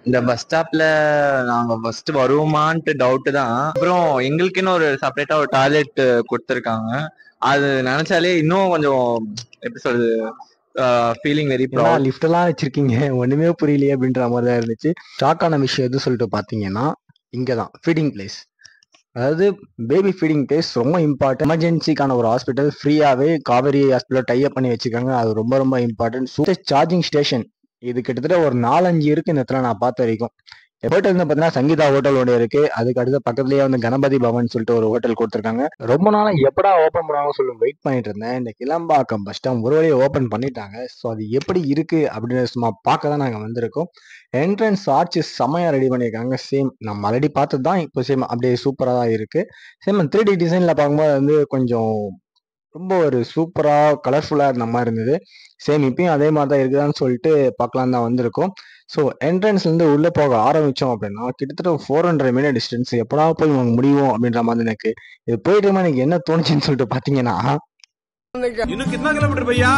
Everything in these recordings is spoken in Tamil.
இந்த பஸ் ஸ்டாப்ல நாங்க ஃபர்ஸ்ட் வருவோமான்ட்டு டவுட் தான் அப்புறம் எங்களுக்குன்னு ஒரு செப்பரேட்டா ஒரு டாய்லெட் கொடுத்துருக்காங்க அது நினைச்சாலே இன்னும் கொஞ்சம் எப்படி சொல்றது ஃபீலிங் வெரி ஏன்னா ப்ரௌட் லிஃப்ட் எல்லாம் வச்சிருக்கீங்க ஒண்ணுமே புரியலையே அப்படின்ற மாதிரி தான் இருந்துச்சு ஷாக்கான விஷயம் எது சொல்லிட்டு பாத்தீங்கன்னா இங்கதான் ஃபீடிங் பிளேஸ் அதாவது பேபி ஃபீடிங் பிளேஸ் ரொம்ப இம்பார்ட்டன்ட் எமர்ஜென்சிக்கான ஒரு ஹாஸ்பிட்டல் ஃப்ரீயாவே காவேரி ஹாஸ்பிட்டல் டைப் பண்ணி வச்சிருக்காங்க அது ரொம்ப ரொம்ப இம்பார்ட்டன்ட் சூப்பர் சார்ஜிங் ஸ்டேஷன் இது கிட்டத்தட்ட ஒரு நாலஞ்சு இருக்கு இந்த இடத்துல நான் பார்த்த வரைக்கும் ஹோட்டல் வந்து பார்த்தீங்கன்னா சங்கீதா ஹோட்டல் ஒன்று இருக்கு அதுக்கு அடுத்து பக்கத்துலயே வந்து கணபதி பவன் சொல்லிட்டு ஒரு ஹோட்டல் கொடுத்துருக்காங்க ரொம்ப நாளா எப்படா ஓப்பன் பண்ணுவாங்க சொல்லி வெயிட் பண்ணிட்டு இருந்தேன் இந்த கிளம்பாக்கம் பஸ் ஸ்டாண்ட் ஒரு வழியை ஓப்பன் பண்ணிட்டாங்க ஸோ அது எப்படி இருக்கு அப்படின்னு சும்மா பார்க்க தான் நாங்கள் வந்திருக்கோம் என்ட்ரன்ஸ் ஆர்ச் செமையா ரெடி பண்ணியிருக்காங்க சேம் நம்ம ஆல்ரெடி பார்த்தது தான் இப்போ சேம் அப்படியே சூப்பராக தான் இருக்கு சேம் த்ரீ டி டிசைனில் பார்க்கும்போது வந்து கொஞ்சம் ரொம்ப ஒரு சூப்பராக கலர்ஃபுல்லாக இருந்த மாதிரி இருந்தது சேம் இப்பயும் அதே மாதிரி தான் இருக்குதான்னு சொல்லிட்டு பார்க்கலாம் தான் வந்திருக்கோம் ஸோ என்ட்ரன்ஸ்லேருந்து உள்ளே போக ஆரம்பித்தோம் அப்படின்னா கிட்டத்தட்ட ஃபோர் ஹண்ட்ரட் மீட்டர் டிஸ்டன்ஸ் எப்படா போய் நமக்கு முடியும் அப்படின்ற மாதிரி எனக்கு இது போயிட்டு இருக்கும்போது எனக்கு என்ன தோணுச்சுன்னு சொல்லிட்டு பார்த்தீங்கன்னா இன்னும் கிतना किलोमीटर भैया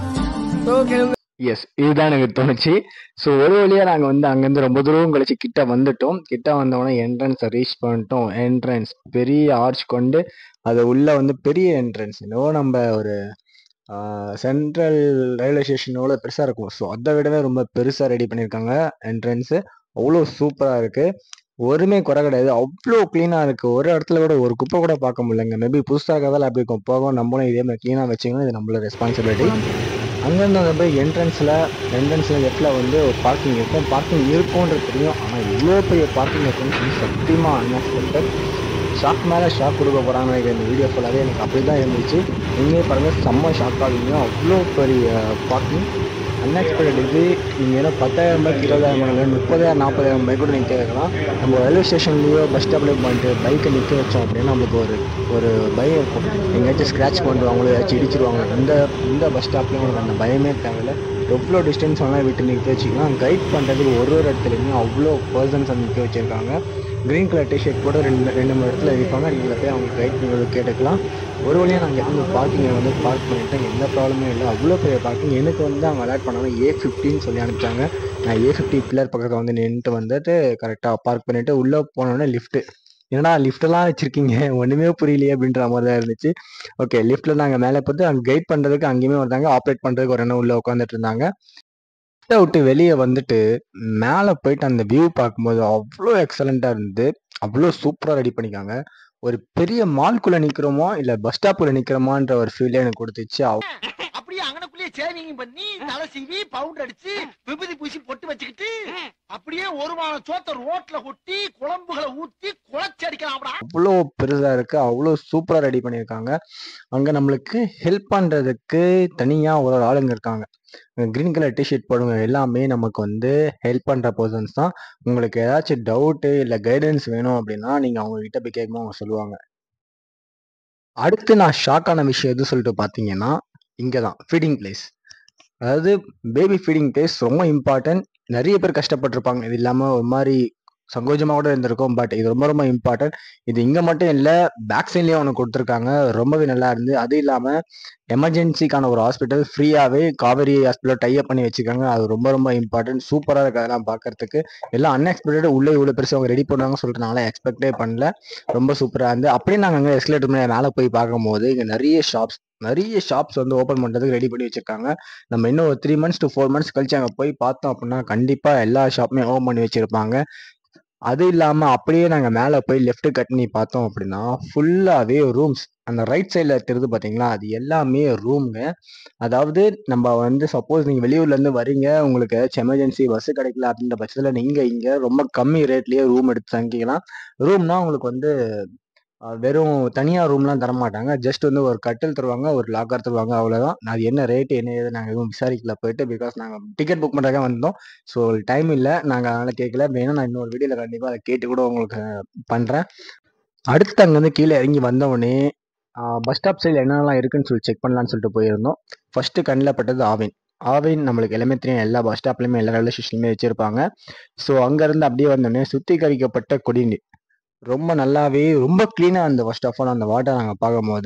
எஸ் இதுதான் எனக்கு தோணுச்சு ஸோ ஒரு வழியா நாங்கள் வந்து அங்கேருந்து ரொம்ப தூரம் கழிச்சு கிட்ட வந்துட்டோம் கிட்ட வந்தோடனே என்ட்ரன்ஸை ரீச் பண்ணிட்டோம் என்ட்ரன்ஸ் பெரிய ஆர்ச் கொண்டு அது உள்ள வந்து பெரிய என்ட்ரன்ஸ் என்னவோ நம்ம ஒரு சென்ட்ரல் ரயில்வே ஸ்டேஷனோட பெருசாக இருக்கும் ஸோ அதை விடவே ரொம்ப பெருசாக ரெடி பண்ணியிருக்காங்க என்ட்ரன்ஸு அவ்வளோ சூப்பராக இருக்குது ஒருமே குறை கிடையாது அவ்வளோ க்ளீனாக இருக்குது ஒரு இடத்துல கூட ஒரு குப்பை கூட பார்க்க முடியலங்க மேபி புதுசாக இருக்கிறதால அப்படி இருக்கும் போகும் நம்மளும் இதே மாதிரி க்ளீனாக வச்சுக்கணும் இது நம்மளோட ரெஸ்பான்சிபிலிட்டி அங்கேருந்து அந்த போய் என்ட்ரன்ஸில் என்ட்ரன்ஸில் லெஃப்டில் வந்து ஒரு பார்க்கிங் இருக்கும் பார்க்கிங் இருக்கும்ன்றது தெரியும் ஆனால் இவ்வளோ பெரிய பார்க்கிங் இருக்குன்னு சொல்லி சத்தியமாக அன்எக்ஸ்பெக்டட் ஷாக் மேலே ஷாக் கொடுக்க போகிறாங்க எனக்கு இந்த வீடியோ ஃபுல்லாகவே எனக்கு அப்படி தான் இருந்துச்சு நீங்களே பாருங்கள் செம்ம ஷாக் ஆகுங்க அவ்வளோ பெரிய பார்க்கிங் அன்எக்ஸ்பெக்டட் இது நீங்கள் ஏன்னா பத்தாயிரம் ரூபாய்க்கு இருபதாயிரம் ரூபாய் முப்பதாயிரம் நாற்பதாயிரம் ரூபாய் கூட நீங்கள் கேட்கலாம் நம்ம ரயில்வே ஸ்டேஷன்லேயோ பஸ் ஸ்டாப்லேயோ பண்ணிட்டு பைக்கை நிற்க வச்சோம் அப்படின்னா நம்மளுக்கு ஒரு ஒரு பயம் இருக்கும் எங்கேயாச்சும் ஸ்க்ராட்ச் பண்ணுவாங்களோ ஏதாச்சும் இடிச்சிருவாங்க இந்த இந்த பஸ் ஸ்டாப்லேயும் உங்களுக்கு அந்த பயமே தேவையில்ல எவ்வளோ டிஸ்டன்ஸ் வேணால் விட்டு நிற்க வச்சுக்கலாம் கைட் பண்ணுறதுக்கு ஒரு ஒரு இடத்துலையுமே அவ்வளோ பர்சன்ஸ் வந்து நிற்க வச்சுருக்காங்க க்ரீன் கலர் டிஷர்ட் போட்டு ரெண்டு ரெண்டு மூணு இடத்துல இருப்பாங்க நீங்கள் போய் அவங்க கைட் பண்ணி கேட்டுக்கலாம் ஒரு வழியாக நாங்கள் வந்து பார்க்கிங்கை வந்து பார்க் பண்ணிட்டேன் எந்த ப்ராப்ளமே இல்லை அவ்வளோ பெரிய பார்க்கிங் எனக்கு வந்து அவங்க அலாட் பண்ணாங்க ஏ ஃபிஃப்டின்னு சொல்லி அனுப்பிச்சாங்க நான் ஏ ஃபிஃப்டி பில்லர் பக்கத்தில் வந்து நின்றுட்டு வந்துட்டு கரெக்டாக பார்க் பண்ணிவிட்டு உள்ளே போனோடனே லிஃப்ட்டு என்னடா லிஃப்ட்டெல்லாம் வச்சுருக்கீங்க ஒன்றுமே புரியலையே அப்படின்ற மாதிரி தான் இருந்துச்சு ஓகே லிஃப்ட்டில் நாங்கள் மேலே போட்டு அங்கே கைட் பண்ணுறதுக்கு அங்கேயுமே வந்தாங்க ஆப்ரேட் பண்ணுறதுக்கு ஒரு அண்ணன் உள்ளே உட்காந்துட்டு இருந்தாங்க லிஃப்ட்டை விட்டு வெளியே வந்துட்டு மேலே போயிட்டு அந்த வியூ பார்க்கும்போது அவ்வளோ எக்ஸலண்ட்டாக இருந்தது அவ்வளோ சூப்பராக ரெடி பண்ணிக்காங்க ஒரு பெரிய மால்குள்ளே நிற்கிறோமோ இல்லை பஸ் ஸ்டாப்புக்குள்ளே நிற்கிறோமான்ற ஒரு ஃபீலே எனக்கு கொடுத்துச்சு அவ்- அப்படியே அங்கனக்குள்ளேயே சேவிங் பண்ணி தலை சீவி பவுடர் அடிச்சு விபூதி பூசி பொட்டு வச்சுக்கிட்டு அப்படியே ஒரு வாரம் சோத்த ரோட்ல கொட்டி குழம்புகளை ஊத்தி குழச்சி அடிக்கலாம்டா அவ்வளோ பெருசாக இருக்குது அவ்வளோ சூப்பராக ரெடி பண்ணியிருக்காங்க அங்கே நம்மளுக்கு ஹெல்ப் பண்ணுறதுக்கு தனியாக ஒரு ஒரு ஆளுங்க இருக்காங்க க்ரீன் கலர் டிஷர்ட் போடுங்க எல்லாமே நமக்கு வந்து ஹெல்ப் பண்ணுற பர்சன்ஸ் தான் உங்களுக்கு ஏதாச்சும் டவுட்டு இல்லை கைடன்ஸ் வேணும் அப்படின்னா நீங்கள் அவங்க கிட்ட போய் கேட்கும்போது அவங்க சொல்லுவாங்க அடுத்து நான் ஷாக்கான விஷயம் எது சொல்லிட்டு பார்த்தீங்கன்னா இங்கே தான் ஃபீடிங் பிளேஸ் அதாவது பேபி ஃபீடிங் பிளேஸ் ரொம்ப இம்பார்ட்டன்ட் நிறைய பேர் கஷ்டப்பட்டிருப்பாங்க இது இல்லாமல் ஒரு மாதிரி சங்கோஜமாக கூட இருந்திருக்கும் பட் இது ரொம்ப ரொம்ப இம்பார்ட்டன்ட் இது இங்கே மட்டும் இல்லை பேக் சைட்லேயும் ஒன்று கொடுத்துருக்காங்க ரொம்பவே நல்லா இருந்து அது இல்லாமல் எமர்ஜென்சிக்கான ஒரு ஹாஸ்பிட்டல் ஃப்ரீயாகவே காவேரி ஹாஸ்பிட்டல் டைப் பண்ணி வச்சுருக்காங்க அது ரொம்ப ரொம்ப இம்பார்ட்டன்ட் சூப்பராக இருக்கு அதெல்லாம் பார்க்கறதுக்கு எல்லாம் அன்எக்ஸ்பெக்டட் உள்ளே இவ்வளோ பெருசு அவங்க ரெடி பண்ணுவாங்க சொல்லிட்டு நாங்களாம் எக்ஸ்பெக்டே பண்ணல ரொம்ப சூப்பராக இருந்து அப்படியே நாங்கள் அங்கே எஸ்கலேட்டர் மேலே போய் பார்க்கும்போது இங்கே நிறைய ஷாப்ஸ் நிறைய ஷாப்ஸ் வந்து ஓப்பன் பண்ணுறதுக்கு ரெடி பண்ணி வச்சிருக்காங்க நம்ம இன்னும் ஒரு three months to four months கழிச்சு அங்கே போய் பார்த்தோம் அப்படின்னா கண்டிப்பாக எல்லா ஷாப்புமே ஓப்பன் பண்ணி வச்சிருப்பாங்க அது இல்லாமல் அப்படியே நாங்கள் மேலே போய் லெஃப்ட் கட் பண்ணி பார்த்தோம் அப்படின்னா ஃபுல்லாகவே ரூம்ஸ் அந்த ரைட் சைடில் தெரியுது பார்த்தீங்களா அது எல்லாமே ரூம்ங்க அதாவது நம்ம வந்து சப்போஸ் நீங்கள் வெளியூர்லேருந்து வரீங்க உங்களுக்கு ஏதாச்சும் எமர்ஜென்சி பஸ் கிடைக்கல அப்படின்ற பட்சத்தில் நீங்கள் இங்கே ரொம்ப கம்மி ரேட்லேயே ரூம் எடுத்து தங்கிக்கலாம் ரூம்னா உங்களுக்கு வந்து அஹ், வெறும் தனியாக ரூம்லாம் தர மாட்டாங்க ஜஸ்ட் வந்து ஒரு கட்டில் தருவாங்க ஒரு லாக்கர் தருவாங்க அவ்வளோதான் அது என்ன ரேட் என்ன ஏது நாங்கள் எதுவும் விசாரிக்கல போயிட்டு பிகாஸ் நாங்கள் டிக்கெட் புக் பண்ணுறதுக்காக வந்தோம் ஸோ டைம் இல்லை நாங்கள் அதனால் கேட்கல வேணா நான் இன்னொரு வீடியோவில் கண்டிப்பாக அதை கேட்டு கூட உங்களுக்கு பண்ணுறேன் அடுத்து அங்கேருந்து கீழே இறங்கி வந்தவொடனே பஸ் ஸ்டாப் சைடில் என்னென்னலாம் இருக்குன்னு சொல்லி செக் பண்ணலான்னு சொல்லிட்டு போயிருந்தோம் ஃபர்ஸ்ட் கண்ணில் பட்டது ஆவின் ஆவின் நம்மளுக்கு எல்லாமே தெரியும் எல்லா பஸ் ஸ்டாப்லையுமே எல்லா ரயில்வே ஸ்டேஷன்லையுமே வச்சுருப்பாங்க ஸோ அங்கேருந்து அப்படியே வந்தோடனே சுத்திகரிக்கப்பட்ட குடிநீர் ரொம்ப நல்லாவே ரொம்ப க்ளீனாக அந்த ஃபர்ஸ்ட் ஆஃப் ஆல் அந்த வாட்டர் நாங்கள் பார்க்கும்போது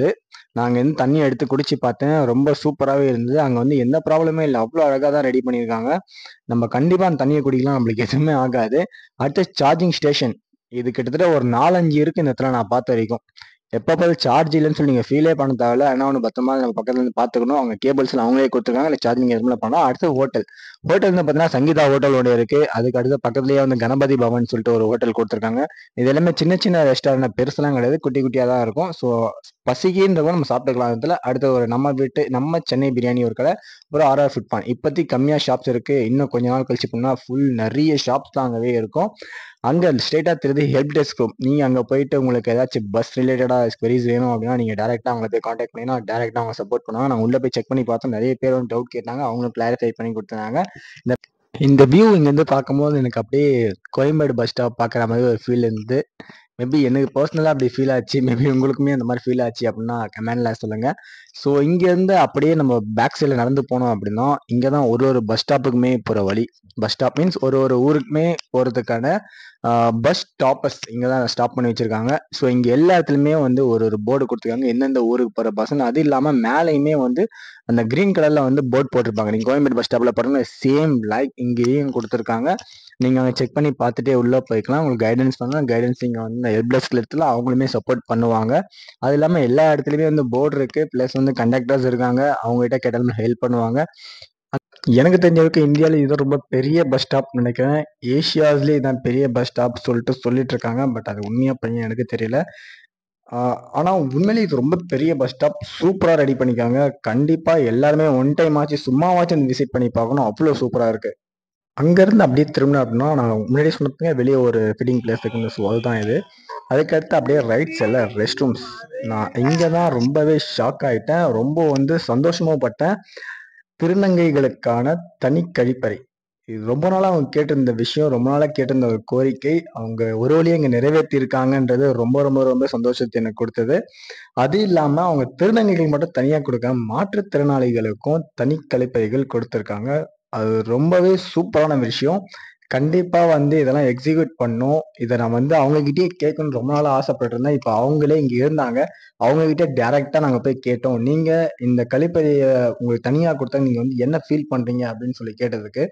நாங்க வந்து தண்ணி எடுத்து குடிச்சு பார்த்தேன் ரொம்ப சூப்பராகவே இருந்தது அங்க வந்து எந்த ப்ராப்ளமே இல்லை அவ்வளோ அழகாக தான் ரெடி பண்ணியிருக்காங்க நம்ம கண்டிப்பா அந்த தண்ணியை குடிக்கலாம் நம்மளுக்கு எதுவுமே ஆகாது அடுத்து சார்ஜிங் ஸ்டேஷன் இது கிட்டத்தட்ட ஒரு நாலஞ்சு இருக்கு இந்த இடத்துல நான் பார்த்த வரைக்கும் எப்போ பார்த்து சார்ஜ் இல்லைன்னு சொல்லி நீங்கள் ஃபீலே பண்ண தேவையில்ல ஆனால் ஒன்று பத்திரமா நம்ம பக்கத்துல இருந்து பார்த்துக்கணும் அவங்க கேபிள்ஸ்ல அவங்களே கொடுத்துருக்காங்க இல்லை சார்ஜிங் எதுவுமே பண்ணலாம் அடுத்து ஹோட்டல் ஹோட்டல் வந்து பார்த்தீங்கன்னா சங்கீதா ஹோட்டல் ஒன்று இருக்கு அதுக்கு அடுத்து பக்கத்துலேயே வந்து கணபதி பவன் சொல்லிட்டு ஒரு ஹோட்டல் கொடுத்துருக்காங்க இது எல்லாமே சின்ன சின்ன ரெஸ்டாரண்ட் பெருசுலாம் கிடையாது குட்டி குட்டியாக தான் இருக்கும் ஸோ பசிக்கின்றவங்க நம்ம சாப்பிட்டுக்கலாம் இதில் அடுத்து ஒரு நம்ம வீட்டு நம்ம சென்னை பிரியாணி ஒரு கடை ஒரு ஆர்ஆர் ஃபுட் பான் இப்போதைக்கு கம்மியாக ஷாப்ஸ் இருக்கு இன்னும் கொஞ்ச நாள் கழிச்சு போனால் ஃபுல் நிறைய ஷாப்ஸ் தான் அங்கவே இருக்கும் அங்கே ஸ்ட்ரெயிட்டாக தெரியுது ஹெல்ப் டெஸ்க் ரூம் நீங்கள் அங்கே போயிட்டு உங்களுக்கு ஏதாச்சும் பஸ் ரிலேட்டடாக queries வேணும் அப்படின்னா நீங்கள் டேரெக்டாக அவங்கள போய் காண்டாக்ட் பண்ணினா டேரெக்டாக அவங்க சப்போர்ட் பண்ணுவாங்க நான் உள்ளே போய் செக் பண்ணி பார்த்தோம் நிறைய பேர் வந்து டவுட் கேட்டாங்க அவங்களும் கிளாரிஃபை பண்ணி கொடுத்தாங்க இந்த இந்த வியூ இங்கேருந்து பார்க்கும்போது எனக்கு அப்படியே கோயம்பேடு பஸ் ஸ்டாப் பார்க்குற மாதிரி ஒரு ஃபீல் இருந்தது மேபி எனக்கு பர்சனலாக அப்படி ஃபீல் ஆச்சு மேபி உங்களுக்குமே அந்த மாதிரி ஃபீல் ஆச்சு அப்படின்னா கமெண்ட்ல சொல்லுங்க ஸோ இங்கேருந்து அப்படியே நம்ம பேக் சைடில் நடந்து போனோம் அப்படின்னா இங்கே தான் ஒரு ஒரு பஸ் ஸ்டாப்புக்குமே போகிற வழி பஸ் ஸ்டாப் மீன்ஸ் ஒரு ஒரு ஊருக்குமே போகிறதுக்கான பஸ் ஸ்டாப்பர்ஸ் இங்கே தான் ஸ்டாப் பண்ணி வச்சிருக்காங்க ஸோ இங்கே எல்லா இடத்துலையுமே வந்து ஒரு ஒரு போர்டு கொடுத்துருக்காங்க எந்தெந்த ஊருக்கு போகிற பஸ்ன்னு அது இல்லாமல் மேலேயுமே வந்து அந்த கிரீன் கலரில் வந்து போர்டு போட்டிருப்பாங்க நீங்கள் கோயம்பேடு பஸ் ஸ்டாப்பில் பாருங்க சேம் லைக் இங்கேயும் கொடுத்துருக்காங்க நீங்கள் அங்கே செக் பண்ணி பார்த்துட்டே உள்ளே போய்க்கலாம் உங்களுக்கு கைடன்ஸ் பண்ணலாம் கைடன்ஸ் இங்கே வந்து ஹெல்ப்லெஸ் இடத்துல அவங்களுமே சப்போர்ட் பண்ணுவாங்க அது இல்லாமல் எல்லா இடத்துலையுமே வந்து போர்டு இருக்குது ப்ளஸ் வந்து கண்டக்டர்ஸ் இருக்காங்க அவங்ககிட்ட கேட்டாலும் ஹெல்ப் பண்ணுவாங்க எனக்கு தெரிஞ்ச வரைக்கும் இந்தியாவில் இது ரொம்ப பெரிய பஸ் ஸ்டாப் நினைக்கிறேன் ஏஷியாஸ்லேயே இதான் பெரிய பஸ் ஸ்டாப் சொல்லிட்டு சொல்லிட்டு இருக்காங்க பட் அது உண்மையா பையன் எனக்கு தெரியல ஆஹ் ஆனா உண்மையிலேயே இது ரொம்ப பெரிய பஸ் ஸ்டாப் சூப்பரா ரெடி பண்ணிருக்காங்க கண்டிப்பா எல்லாருமே ஒன் டைம் ஆச்சு சும்மாவாச்சும் விசிட் பண்ணி பார்க்கணும் அவ்வளோ சூப்பரா இருக்கு அங்கேருந்து அப்படியே திரும்பினோம் அப்படின்னா நான் முன்னாடி சொன்னதுங்க வெளியே ஒரு ஃபிட்டிங் பிளேஸ் இருக்குன்னு ஸோ அதுதான் இது அதுக்கடுத்து அப்படியே ரைட் சைடில் ரெஸ்ட் ரூம்ஸ் நான் இங்கே தான் ரொம்பவே ஷாக் ஆயிட்டேன் ரொம்ப வந்து சந்தோஷமும் பட்டேன் திருநங்கைகளுக்கான தனி கழிப்பறை இது ரொம்ப நாளாக அவங்க கேட்டிருந்த விஷயம் ரொம்ப நாளாக கேட்டிருந்த ஒரு கோரிக்கை அவங்க ஒரு வழியை இங்கே நிறைவேற்றி இருக்காங்கன்றது ரொம்ப ரொம்ப ரொம்ப சந்தோஷத்தை எனக்கு கொடுத்தது அது இல்லாமல் அவங்க திருநங்கைகள் மட்டும் தனியாக கொடுக்காம மாற்றுத்திறனாளிகளுக்கும் தனி கழிப்பறைகள் கொடுத்துருக்காங்க அது ரொம்பவே சூப்பரான விஷயம் கண்டிப்பா வந்து இதெல்லாம் எக்ஸிக்யூட் பண்ணும் இதை நான் வந்து அவங்க கிட்டயே கேட்கணும்னு ரொம்ப நாளா ஆசைப்பட்டிருந்தேன் இப்போ அவங்களே இங்க இருந்தாங்க அவங்க கிட்ட டைரக்டா நாங்க போய் கேட்டோம் நீங்க இந்த கழிப்பறைய உங்களுக்கு தனியா கொடுத்தா நீங்க வந்து என்ன ஃபீல் பண்றீங்க அப்படின்னு சொல்லி கேட்டதுக்கு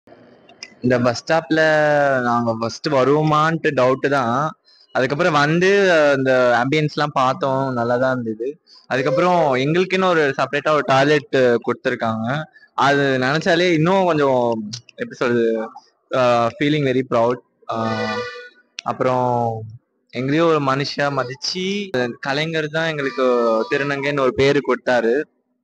இந்த பஸ் ஸ்டாப்ல நாங்க ஃபர்ஸ்ட் வருவோமான்ட்டு டவுட் தான் அதுக்கப்புறம் வந்து அஹ், இந்த ஆம்பியன்ஸ் எல்லாம் பார்த்தோம் நல்லா தான் இருந்தது அதுக்கப்புறம் எங்களுக்குன்னு ஒரு செப்பரேட்டா ஒரு டாய்லெட் கொடுத்துருக்காங்க அது நினைச்சாலே இன்னும் கொஞ்சம் எப்படி சொல்றது ஃபீலிங் வெரி ப்ரவுட் அப்புறம் எங்களையும் ஒரு மனுஷா மதிச்சு கலைஞர் தான் எங்களுக்கு திருநங்கைன்னு ஒரு பேரு கொடுத்தாரு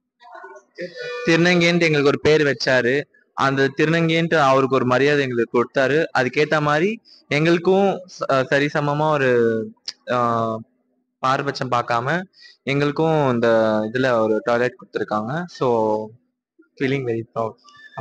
திருநங்கைன்ட்டு எங்களுக்கு ஒரு பேர் வச்சாரு அந்த திருநங்கைன்ட்டு அவருக்கு ஒரு மரியாதை எங்களுக்கு கொடுத்தாரு அதுக்கேத்த மாதிரி எங்களுக்கும் ச- சரிசமமா ஒரு ஆஹ், பாரபட்சம் பார்க்காம எங்களுக்கும் இந்த இதுல ஒரு டாய்லெட் கொடுத்துருக்காங்க so feeling very proud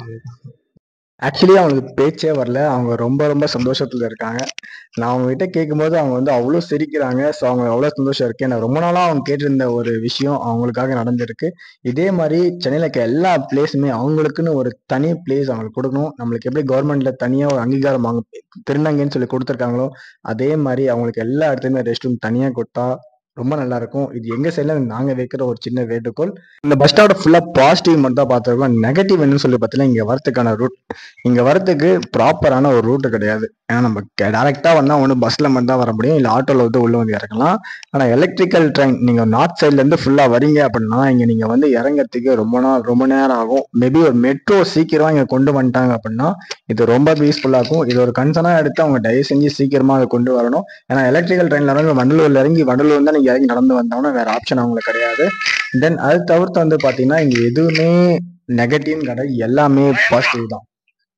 actually அவங்களுக்கு பேச்சே வரல அவங்க ரொம்ப ரொம்ப சந்தோஷத்துல இருக்காங்க நான் அவங்க கிட்ட கேட்கும்போது அவங்க வந்து அவ்வளோ சிரிக்கிறாங்க ஸோ அவங்க அவ்வளோ சந்தோஷம் இருக்கு நான் ரொம்ப நாளா அவங்க கேட்டிருந்த ஒரு விஷயம் அவங்களுக்காக நடந்திருக்கு இதே மாதிரி சென்னையில இருக்க எல்லா பிளேஸுமே அவங்களுக்குன்னு ஒரு தனி பிளேஸ் அவங்களுக்கு கொடுக்கணும் நம்மளுக்கு எப்படி கவர்மெண்ட்ல தனியா ஒரு அங்கீகாரம் வாங்க திருநங்கைன்னு சொல்லி கொடுத்துருக்காங்களோ அதே மாதிரி அவங்களுக்கு எல்லா இடத்துலையுமே ரெஸ்ட் ரூம் தனியா கொடுத்தா ரொம்ப நல்லா இருக்கும் இது எங்க சைட்ல நாங்க வைக்கிற ஒரு சின்ன வேண்டுகோள் இந்த பஸ் ஸ்டாப்ல ஃபுல்லா பாசிட்டிவ் மட்டும் தான் பார்த்துருக்கோம் நெகட்டிவ் என்னன்னு சொல்லி பார்த்தீங்கன்னா இங்க வரதுக்கான ரூட் இங்க வரதுக்கு ப்ராப்பரான ஒரு ரூட் கிடையாது ஏன்னா நம்ம டேரக்டா வந்தா ஒன்று பஸ்ல மட்டும் தான் வர முடியும் இல்ல ஆட்டோல வந்து உள்ள வந்து இறங்கலாம் ஆனா எலக்ட்ரிக்கல் ட்ரெயின் நீங்க நார்த் சைட்ல இருந்து ஃபுல்லா வரீங்க அப்படின்னா இங்க நீங்க வந்து இறங்கறதுக்கு ரொம்ப நாள் ரொம்ப நேரம் ஆகும் மேபி ஒரு மெட்ரோ சீக்கிரமா இங்க கொண்டு வந்துட்டாங்க அப்படின்னா இது ரொம்ப பீஸ்ஃபுல்லா இருக்கும் இது ஒரு கன்சர்னா எடுத்து அவங்க தயவு செஞ்சு சீக்கிரமா அதை கொண்டு வரணும் ஏன்னா எலக்ட்ரிக்கல் ட்ரெயின்ல இறங்கி வண்டலூர்ல இறங்கி வண்டலூர் தான் நீங்க இறங்கி நடந்து வந்தோம்னா வேற ஆப்ஷன் அவங்களுக்கு கிடையாது தென் அது தவிர்த்து வந்து பாத்தீங்கன்னா இங்க எதுவுமே நெகட்டிவ் கிடையாது எல்லாமே பாசிட்டிவ் தான்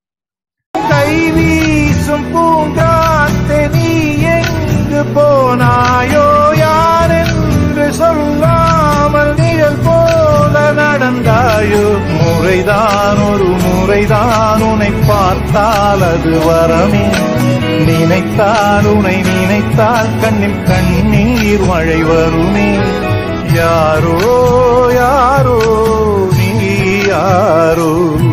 கை வீசும் பூங்காத்தே நீ எங்கு போனாயோ யார் என்று சொல்லாமல் நிழல் போல நடந்தாயோ முறைதான் ஒரு முறைதான் உன்னை பார்த்தால் அது வரமே நினைத்தால் உன்னை நினைத்தால் கண்ணில் கண்ணீர் மழை வருமே யாரோ யாரோ நீ யாரோ